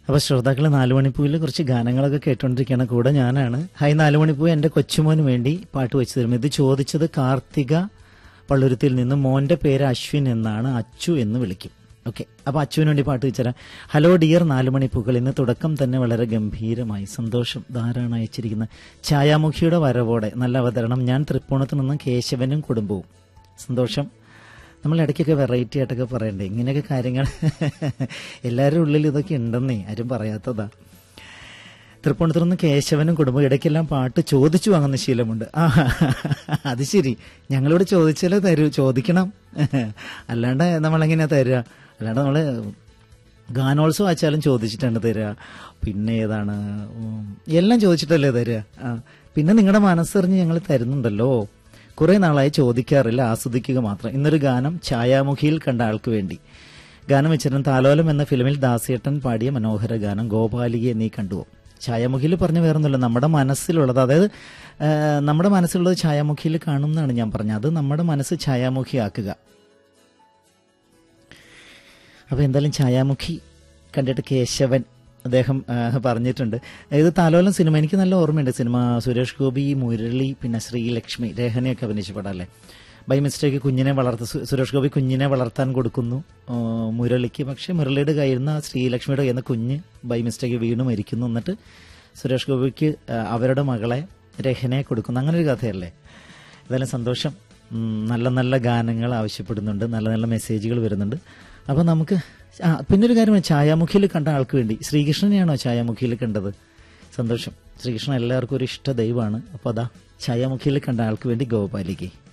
അപ്പോൾ ശ്രോതാക്കൾ നാലുമണിപ്പൂവിൽ കുറച്ച് ഗാനങ്ങളൊക്കെ കേട്ടോണ്ടിരിക്കുകയാണ് കൂടെ ഞാനാണ് ഹൈ നാലുമണിപ്പൂ എൻ്റെ കൊച്ചുമോന് വേണ്ടി പാട്ട് വെച്ച് തരും ഇത് ചോദിച്ചത് കാർത്തിക പള്ളുരുത്തിൽ നിന്ന് മോന്റെ പേര് അശ്വിൻ എന്നാണ് അച്ചു എന്ന് വിളിക്കും ഓക്കെ അപ്പോൾ അച്ചുവിന് വേണ്ടി പാട്ട് വെച്ചുതരാം ഹലോ ഡിയർ നാലുമണിപ്പൂക്കൾ ഇന്ന് തുടക്കം തന്നെ വളരെ ഗംഭീരമായി സന്തോഷം ധാരാളം അയച്ചിരിക്കുന്ന ഛായാമുഖിയുടെ വരവോടെ നല്ല അവതരണം ഞാൻ തൃപ്പൂണിത്ത് നിന്ന് കേശവനും കുടുംബവും സന്തോഷം നമ്മൾ ഇടയ്ക്കൊക്കെ വെറൈറ്റി ആയിട്ടൊക്കെ പറയണ്ടേ ഇങ്ങനെയൊക്കെ കാര്യങ്ങൾ എല്ലാവരുടെ ഉള്ളിൽ ഇതൊക്കെ ഉണ്ടെന്നേ ആരും പറയാത്തതാ തൃപ്പൂണിത്തുറ നിന്ന് കേശവനും കുടുംബം ഇടയ്ക്കെല്ലാം പാട്ട് ചോദിച്ചു വാങ്ങുന്ന ശീലമുണ്ട് ആ അത് ശരി ഞങ്ങളിവിടെ ചോദിച്ചാലേ തരൂ ചോദിക്കണം അല്ലാണ്ട് നമ്മളെങ്ങനെയാ തരിക അല്ലാണ്ട് നമ്മള് ഗാനോത്സവം വെച്ചാലും ചോദിച്ചിട്ടാണ് തരിക പിന്നെ ഏതാണ് ഉം, എല്ലാം ചോദിച്ചിട്ടല്ലേ തരിക ആ പിന്നെ നിങ്ങളുടെ മനസ്സറിഞ്ഞ് ഞങ്ങൾ തരുന്നുണ്ടല്ലോ കുറെ നാളായി ചോദിക്കാറില്ല ആസ്വദിക്കുക മാത്രം ഇന്നൊരു ഗാനം ഛായാമുഖിയിൽ കണ്ട ആൾക്ക് വേണ്ടി ഗാനം വെച്ചിരുന്ന താലോലം എന്ന ഫിലിമിൽ ദാസിയേട്ടൻ പാടിയ മനോഹര ഗാനം ഗോപാലികയെ നീ കണ്ടുവോ ഛായാമുഖിയിൽ പറഞ്ഞ വേറൊന്നുമില്ല നമ്മുടെ മനസ്സിലുള്ളത് അതായത് ആ, നമ്മുടെ മനസ്സിലുള്ളത് ഛായാമുഖിയിൽ കാണും എന്നാണ് ഞാൻ പറഞ്ഞത് അത് നമ്മുടെ മനസ്സ് ഛായാമുഖിയാക്കുക അപ്പോൾ എന്തായാലും ഛായാമുഖി കണ്ടിട്ട് കേശവൻ അദ്ദേഹം ആ, പറഞ്ഞിട്ടുണ്ട് ഇത് താലോലം സിനിമ എനിക്ക് നല്ല ഓർമ്മയുണ്ട് സിനിമ സുരേഷ് ഗോപി മുരളി പിന്നെ ശ്രീലക്ഷ്മി രേഖനയൊക്കെ അഭിനയിച്ച പടമല്ലേ ബൈ മിസ്റ്റേക്ക് കുഞ്ഞിനെ വളർത്ത സു- സുരേഷ് ഗോപി കുഞ്ഞിനെ വളർത്താൻ കൊടുക്കുന്നു ആ, മുരളിക്ക് പക്ഷേ മുരളിയുടെ കയ്യിൽ നിന്ന് ശ്രീലക്ഷ്മിയുടെ കയ്യിൽ നിന്ന് കുഞ്ഞ് ബൈ മിസ്റ്റേക്ക് വീണ് മരിക്കുന്നു എന്നിട്ട് സുരേഷ് ഗോപിക്ക് ആ, അവരുടെ മകളെ രഹനയെ കൊടുക്കുന്നു അങ്ങനെ ഒരു കഥയല്ലേ എന്തായാലും സന്തോഷം ഉം, നല്ല നല്ല ഗാനങ്ങൾ ആവശ്യപ്പെടുന്നുണ്ട് നല്ല നല്ല മെസ്സേജുകൾ വരുന്നുണ്ട് അപ്പോൾ നമുക്ക് ആ പിന്നൊരു കാര്യം ഛായാമുഖിയിൽ കണ്ട ആൾക്ക് വേണ്ടി ശ്രീകൃഷ്ണനെയാണോ ഛായാമുഖിയിൽ കണ്ടത് സന്തോഷം ശ്രീകൃഷ്ണൻ എല്ലാവർക്കും ഒരു ഇഷ്ട ദൈവമാണ് അപ്പോൾ അതാ ഛായാമുഖിയിൽ കണ്ട ആൾക്ക് വേണ്ടി ഗോപാലിക്ക്